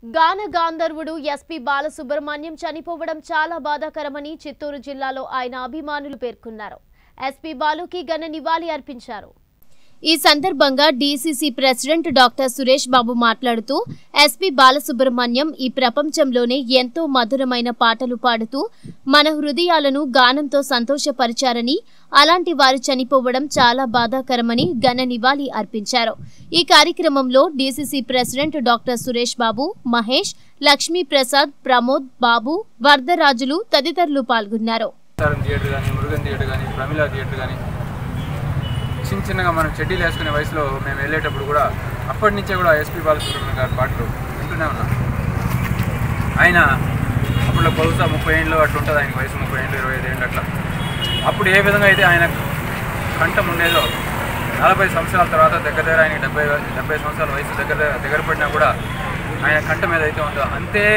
గాన గాంధర్వుడు ఎస్పీ బాలసుబ్రహ్మణ్యం చనిపోవడం చాలా బాధాకరమని చిత్తూరు జిల్లాలో ఆయన అభిమానులు పేర్కొన్నారు ఎస్పీ బాలుకి ఘన నివాళి అర్పించారు ఈ సందర్భంగా DCC president doctor Suresh Babu మాట్లాడుతూ ఎస్పీ బాలసుబ్రహ్మణ్యం ఈ ప్రపంచంలోనే ఎంతో మధురమైన పాటలు పాడుతూ మన హృదయాలను గానంతో సంతోషపరిచారని అలాంటి వారు చనిపోవడం చాలా బాధాకరమని ఘన నివాళి అర్పించారు ఈ కార్యక్రమంలో DCC president doctor Suresh Babu Mahesh Lakshmi Prasad Pramod Babu Varadarajulu తదితరులు పాల్గొన్నారు సారం థియేటర్ కానీ మురుగన్ థియేటర్ కానీ ప్రమిళ థియేటర్ కానీ చిన్న చిన్నగా మనం చెడ్డీలు వేసుకునే వయసులో మేము వెళ్ళేటప్పుడు కూడా అప్పటి నుంచే కూడా ఎస్పీ బాలసుబ్రహ్మణ్యం గారి పాటలు వింటూనే ఉన్నాం ఆయన అప్పుడు బహుశా ముప్పై ఏళ్ళు అట్లా ఉంటుంది ఆయన వయసు ముప్పై ఏళ్ళు ఇరవై ఐదు ఏళ్ళు అట్లా అప్పుడు ఏ విధంగా అయితే ఆయన కంఠం ఉండేదో నలభై సంవత్సరాల తర్వాత దగ్గర దగ్గర ఆయన డెబ్బై డెబ్బై సంవత్సరాల వయసు దగ్గర దగ్గర పడినా కూడా ఆయన కంఠం ఏదైతే ఉందో అంతే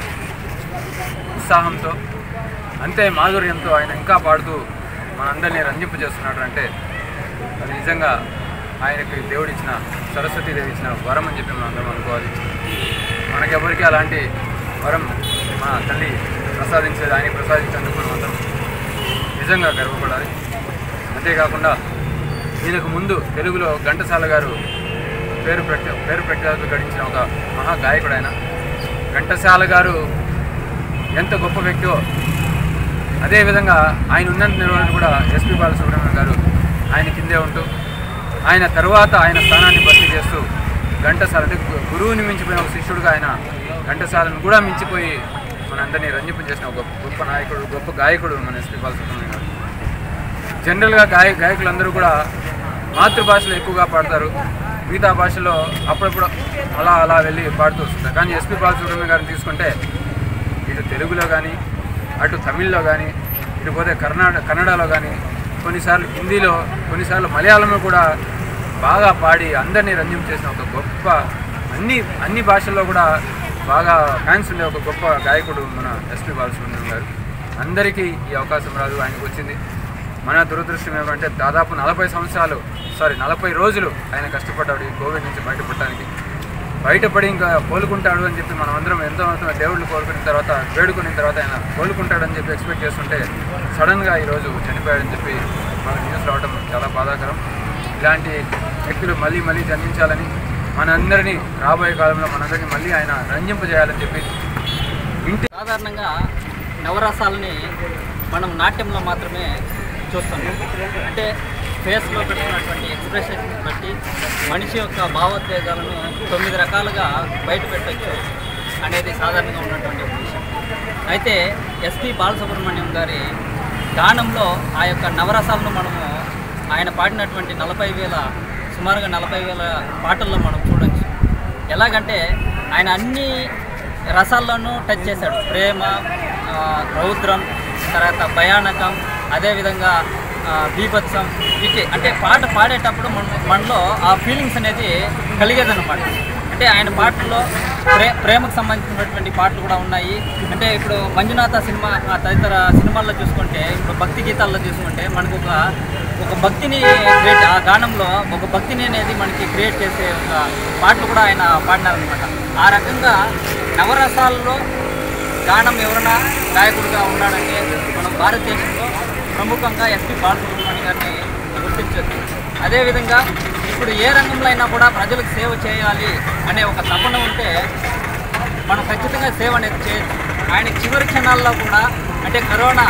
ఉత్సాహంతో అంతే మాధుర్యంతో ఆయన ఇంకా పాడుతూ మనందరినీ రంజింప చేస్తున్నాడు అంటే అది నిజంగా ఆయనకి దేవుడు ఇచ్చిన సరస్వతీదేవి ఇచ్చిన వరం అని చెప్పి మనం అందరం అనుకోవాలి మనకెవరికి అలాంటి వరం మా తల్లి ప్రసాదించేది ఆయన ప్రసాదించేందుకు మనం అందరం నిజంగా గర్వపడాలి అంతేకాకుండా దీనికి ముందు తెలుగులో ఘంటసాల గారు పేరు ప్రఖ్యా పేరు ప్రఖ్యాతులు గడించిన ఒక మహా గాయకుడు ఆయన ఘంటసాల గారు ఎంత గొప్ప వ్యక్తో అదేవిధంగా ఆయన ఉన్నంత నిర్వహణ కూడా ఎస్పి బాలసుబ్రహ్మణ్యం గారు ఆయన కిందే ఉంటూ ఆయన తర్వాత ఆయన స్థానాన్ని భర్తీ చేస్తూ ఘంటసాల అంటే గు- గురువుని మించిపోయిన ఒక శిష్యుడుగా ఆయన ఘంటసాలను కూడా మించిపోయి మనందరినీ రంజింప చేసిన ఒక గొప్ప నాయకుడు గొప్ప గాయకుడు మన ఎస్పి బాలసుబ్రహ్మణ్యం గారు జనరల్గా గాయ గాయకులందరూ కూడా మాతృభాషలో ఎక్కువగా పాడతారు మిగతా భాషలో అప్పుడప్పుడు అలా అలా వెళ్ళి పాడుతూ వస్తుంటారు కానీ ఎస్పి బాలసుబ్రహ్మణ్యం గారిని తీసుకుంటే ఇటు తెలుగులో కానీ అటు తమిళ్లో కానీ ఇటు పోతే కర్ణాటక కన్నడలో కానీ కొన్నిసార్లు హిందీలో కొన్నిసార్లు మలయాళంలో కూడా బాగా పాడి అందరినీ రంజం చేసిన ఒక గొప్ప అన్ని అన్ని భాషల్లో కూడా బాగా ఫ్యాన్స్ ఉండే ఒక గొప్ప గాయకుడు మన ఎస్పి బాలసుబ్రహ్మణ్యం గారు అందరికీ ఈ అవకాశం రాదు ఆయనకు వచ్చింది మన దురదృష్టం ఏమంటే దాదాపు నలభై సంవత్సరాలు సారీ నలభై రోజులు ఆయన కష్టపడ్డాడు ఈ కోవిడ్ నుంచి బయటపడటానికి బయటపడి ఇంకా కోలుకుంటాడు అని చెప్పి మనం అందరం ఎంతో మాత్రం దేవుళ్ళు కోలుకున్న తర్వాత వేడుకున్న తర్వాత ఆయన కోలుకుంటాడని చెప్పి ఎక్స్పెక్ట్ చేస్తుంటే సడన్గా ఈరోజు చనిపోయాడని చెప్పి మనకు న్యూస్ రావడం చాలా బాధాకరం ఇలాంటి వ్యక్తులు మళ్ళీ మళ్ళీ జన్మించాలని మనందరినీ రాబోయే కాలంలో మనందరినీ మళ్ళీ ఆయన రంజింపజేయాలని చెప్పి ఇంటి సాధారణంగా నవరసాలని మనం నాట్యంలో మాత్రమే చూస్తున్నాం అంటే ఫేస్లో పెడుతున్నటువంటి ఎక్స్ప్రెషన్ బట్టి మనిషి యొక్క భావోద్వేగాలను తొమ్మిది రకాలుగా బయట పెట్టచ్చు అనేది సాధారణంగా ఉన్నటువంటి ఒక విషయం అయితే ఎస్పి బాలసుబ్రహ్మణ్యం గారి గానంలో ఆ యొక్క నవరసాలను మనము ఆయన పాడినటువంటి నలభై వేల సుమారుగా నలభై వేల పాటల్లో మనం చూడొచ్చు ఎలాగంటే ఆయన అన్ని రసాల్లోనూ టచ్ చేశాడు ప్రేమ ఆ, రౌద్రం తర్వాత భయానకం అదేవిధంగా ఆ, బీభత్సం ఇటు అంటే పాట పాడేటప్పుడు మన మనలో ఆ ఫీలింగ్స్ అనేది కలిగేదన్నమాట అంటే ఆయన పాటల్లో ప్రే ప్రేమకు సంబంధించినటువంటి పాటలు కూడా ఉన్నాయి అంటే ఇప్పుడు మంజునాథ సినిమా ఆ తదితర సినిమాల్లో చూసుకుంటే ఇప్పుడు భక్తి గీతాల్లో చూసుకుంటే మనకు ఒక ఒక భక్తిని క్రియేట్ ఆ గానంలో ఒక భక్తిని అనేది మనకి క్రియేట్ చేసే ఒక పాటలు కూడా ఆయన పాడినారనమాట ఆ రకంగా నవరసాల్లో గానం ఎవరైనా గాయకుడిగా ఉన్నాడంటే మనం భారతదేశంలో ప్రముఖంగా ఎస్పి బాలసుబ్రహ్మణ్యం గారిని గుర్తించవచ్చు అదేవిధంగా ఇప్పుడు ఏ రంగంలో అయినా కూడా ప్రజలకు సేవ చేయాలి అనే ఒక తపన ఉంటే మనం ఖచ్చితంగా సేవ అనేది చేయొచ్చు ఆయన చివరి క్షణాల్లో కూడా అంటే కరోనా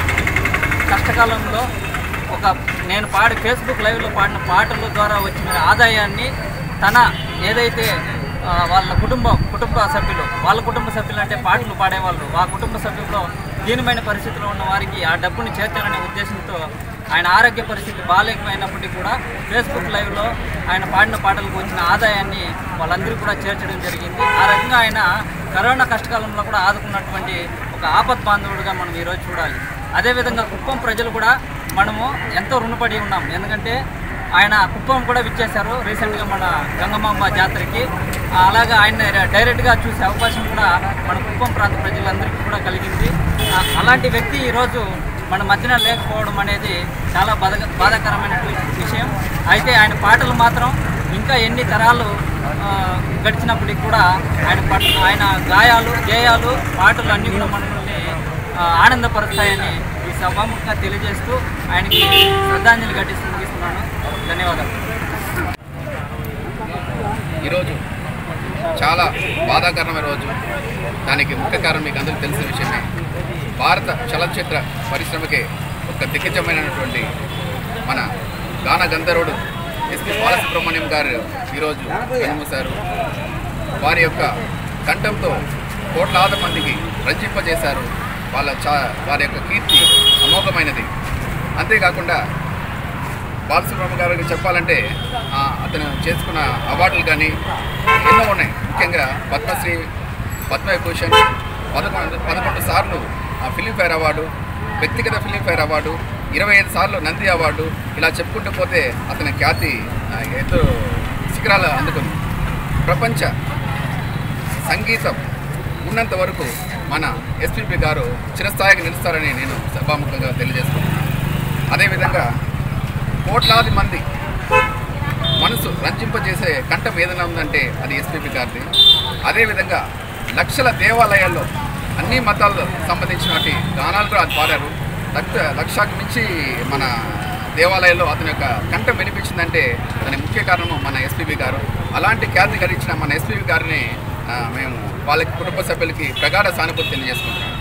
కష్టకాలంలో ఒక నేను పాడి ఫేస్బుక్ లైవ్లో పాడిన పాటల ద్వారా వచ్చిన ఆదాయాన్ని తన ఏదైతే ఆ, వాళ్ళ కుటుంబం కుటుంబ సభ్యులు వాళ్ళ కుటుంబ సభ్యులు అంటే పాటలు పాడేవాళ్ళు ఆ కుటుంబ సభ్యుల్లో దీనమైన పరిస్థితిలో ఉన్న వారికి ఆ డబ్బుని చేర్చాలనే ఉద్దేశంతో ఆయన ఆరోగ్య పరిస్థితి బాగాలేకపోయినప్పటికీ కూడా ఫేస్బుక్ లైవ్లో ఆయన పాడిన పాటలకు వచ్చిన ఆదాయాన్ని వాళ్ళందరికీ కూడా చేర్చడం జరిగింది ఆ రకంగా ఆయన కరోనా కష్టకాలంలో కూడా ఆదుకున్నటువంటి ఒక ఆపత్ బాంధవుడిగా మనం ఈరోజు చూడాలి అదేవిధంగా కుప్పం ప్రజలు కూడా మనము ఎంతో రుణపడి ఉన్నాం ఎందుకంటే ఆయన కుప్పం కూడా విచ్చేశారు రీసెంట్గా మన గంగమాంబ జాతరకి ఆ, అలాగా ఆయన డైరెక్ట్గా చూసే అవకాశం కూడా మన కుప్పం ప్రాంత ప్రజలందరికీ కూడా కలిగింది ఆ, అలాంటి వ్యక్తి ఈరోజు మన మధ్యన లేకపోవడం అనేది చాలా బాధ బాధాకరమైనటువంటి విషయం అయితే ఆయన పాటలు మాత్రం ఇంకా ఎన్ని తరాలు ఆ, గడిచినప్పటికి కూడా ఆయన పట్ ఆయన గాయాలు గేయాలు పాటలు అన్నీ కూడా మనల్ని ఆ, ఆనందపరుస్తాయని ఈ సభాముఖంగా తెలియజేస్తూ ఆయనకి శ్రద్ధాంజలి ఘటిస్తూ ముగిస్తున్నాను ధన్యవాదాలు ఈరోజు చాలా బాధాకరమైన రోజు దానికి ముఖ్య కారణం మీకు అందరికీ తెలిసిన విషయమే భారత చలనచిత్ర పరిశ్రమకే ఒక దిగ్గజమైనటువంటి మన గాన గంధర్వుడు ఎస్పి బాలసుబ్రహ్మణ్యం గారు ఈరోజు కన్నుమూశారు వారి యొక్క కంఠంతో కోట్లాది మందికి రంజింపజేశారు వాళ్ళ చా వారి యొక్క కీర్తి అమోఘమైనది అంతేకాకుండా బాలసుబ్రహ్మణ్యం గారికి చెప్పాలంటే ఆ, అతను చేసుకున్న అవార్డులు కానీ ఎన్నో ఉన్నాయి ముఖ్యంగా పద్మశ్రీ పద్మవిభూషణ్ పదకొండు పదకొండు సార్లు ఆ ఫిలింఫేర్ అవార్డు వ్యక్తిగత ఫిలింఫేర్ అవార్డు ఇరవై ఐదు సార్లు నంది అవార్డు ఇలా చెప్పుకుంటూ పోతే అతని ఖ్యాతి ఆ, ఎంతో శిఖరాలు అందుకుంది ప్రపంచ సంగీతం ఉన్నంత వరకు మన ఎస్పీపీ గారు చిరస్థాయికి నిలుస్తారని నేను సభాముఖంగా తెలియజేస్తున్నాను అదేవిధంగా కోట్లాది మంది మనసు రంజింపజేసే కంఠం ఏదైనా ఉందంటే అది ఎస్పీపీ గారిది అదేవిధంగా లక్షల దేవాలయాల్లో అన్ని మతాలకు సంబంధించినటువంటి గానాలు కూడా అది పాడారు లక్ష లక్షకు మించి మన దేవాలయాల్లో అతని యొక్క కంఠం వినిపించిందంటే దాని ముఖ్య కారణం మన ఎస్పీబీ గారు అలాంటి ఖ్యాతి గడించిన మన ఎస్పీబీ గారిని ఆ, మేము వాళ్ళకి కుటుంబ సభ్యులకి ప్రగాఢ సానుభూతి తెలియజేసుకుంటాం